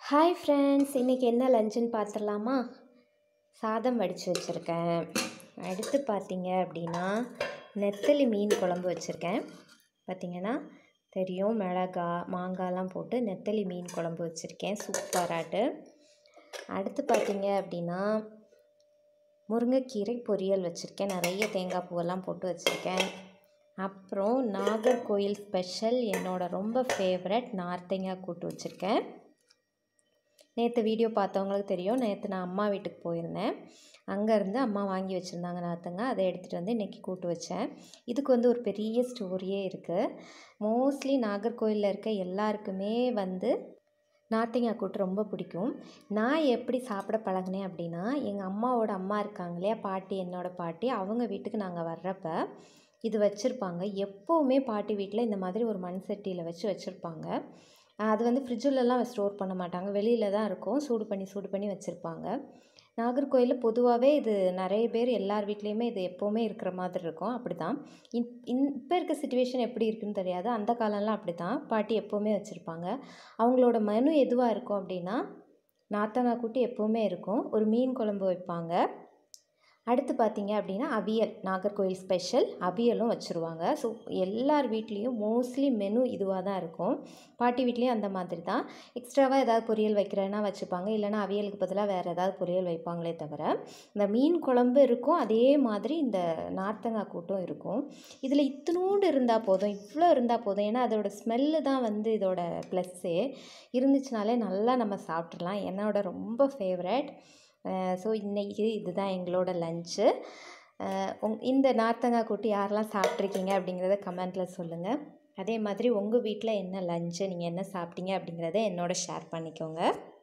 hi friends இன்றைக்கி என்ன லஞ்சுன்னு பார்த்துடலாமா சாதம் வடித்து வச்சுருக்கேன் அடுத்து பார்த்தீங்க அப்படின்னா நெத்தலி மீன் குழம்பு வச்சுருக்கேன் பார்த்தீங்கன்னா தெரியும் மிளகா மாங்காய்லாம் போட்டு நெத்தலி மீன் குழம்பு வச்சுருக்கேன் சூப்பராட்டு அடுத்து பார்த்தீங்க அப்படின்னா முருங்கைக்கீரை பொரியல் வச்சுருக்கேன் நிறைய தேங்காய் பூவெல்லாம் போட்டு வச்சுருக்கேன் அப்புறம் நாகர்கோயில் ஸ்பெஷல் என்னோட ரொம்ப ஃபேவரட் நார்த்தங்காய் கூட்டு வச்சுருக்கேன் நேற்று வீடியோ பார்த்தவங்களுக்கு தெரியும் நேற்று நான் அம்மா வீட்டுக்கு போயிருந்தேன் அங்கேருந்து அம்மா வாங்கி வச்சுருந்தாங்க நார்த்தங்காய் அதை எடுத்துகிட்டு வந்து இன்றைக்கி கூட்டு வச்சேன் இதுக்கு வந்து ஒரு பெரிய ஸ்டோரியே இருக்குது மோஸ்ட்லி நாகர்கோயிலில் இருக்க எல்லாருக்குமே வந்து நார்த்தங்காய் கூட்டு ரொம்ப பிடிக்கும் நான் எப்படி சாப்பிட பழகினேன் அப்படின்னா எங்கள் அம்மாவோட அம்மா இருக்காங்க இல்லையா பாட்டி என்னோடய பாட்டி அவங்க வீட்டுக்கு நாங்கள் வர்றப்ப இது வச்சுருப்பாங்க எப்போவுமே பாட்டி வீட்டில் இந்த மாதிரி ஒரு மண் சட்டியில் வச்சு வச்சுருப்பாங்க அது வந்து ஃப்ரிட்ஜிலலாம் ஸ்டோர் பண்ண மாட்டாங்க வெளியில் தான் இருக்கும் சூடு பண்ணி சூடு பண்ணி வச்சுருப்பாங்க நாகர்கோயிலில் பொதுவாகவே இது நிறைய பேர் எல்லார் வீட்லேயுமே இது எப்போவுமே இருக்கிற மாதிரி இருக்கும் அப்படி தான் இன் இன் இப்போ இருக்க சுச்சுவேஷன் எப்படி இருக்குன்னு தெரியாது அந்த காலம்லாம் அப்படி தான் பாட்டி எப்போவுமே வச்சுருப்பாங்க அவங்களோட மெனு எதுவாக இருக்கும் அப்படின்னா நாத்தங்காய் கூட்டு எப்போவுமே இருக்கும் ஒரு மீன் குழம்பு வைப்பாங்க அடுத்து பார்த்தீங்க அப்படின்னா அவியல் நாகர்கோயில் ஸ்பெஷல் அவியலும் வச்சுருவாங்க ஸோ எல்லார் வீட்லேயும் மோஸ்ட்லி மெனு இதுவாக தான் இருக்கும் பாட்டி வீட்லேயும் அந்த மாதிரி தான் எக்ஸ்ட்ராவாக ஏதாவது பொரியல் வைக்கிறேன்னா வச்சுப்பாங்க இல்லைனா அவியலுக்கு பதிலாக வேறு ஏதாவது பொரியல் வைப்பாங்களே தவிர இந்த மீன் குழம்பு இருக்கும் அதே மாதிரி இந்த நார்த்தங்காய் கூட்டும் இருக்கும் இதில் இத்தினூண்டு இருந்தால் போதும் இவ்வளோ இருந்தால் போதும் ஏன்னா அதோட ஸ்மெல்லு தான் வந்து இதோட ப்ளஸ்ஸே இருந்துச்சுனாலே நல்லா நம்ம சாப்பிட்றலாம் என்னோட ரொம்ப ஃபேவரட் ஸோ இன்றைக்கி இதுதான் எங்களோட லஞ்சு உங் இந்த நார்த்தங்காய் கூட்டு யாரெல்லாம் சாப்பிட்ருக்கீங்க அப்படிங்கிறத கமெண்ட்டில் சொல்லுங்கள் அதே மாதிரி உங்கள் வீட்டில் என்ன லஞ்சு நீங்கள் என்ன சாப்பிட்டீங்க அப்படிங்கிறத என்னோட ஷேர் பண்ணிக்கோங்க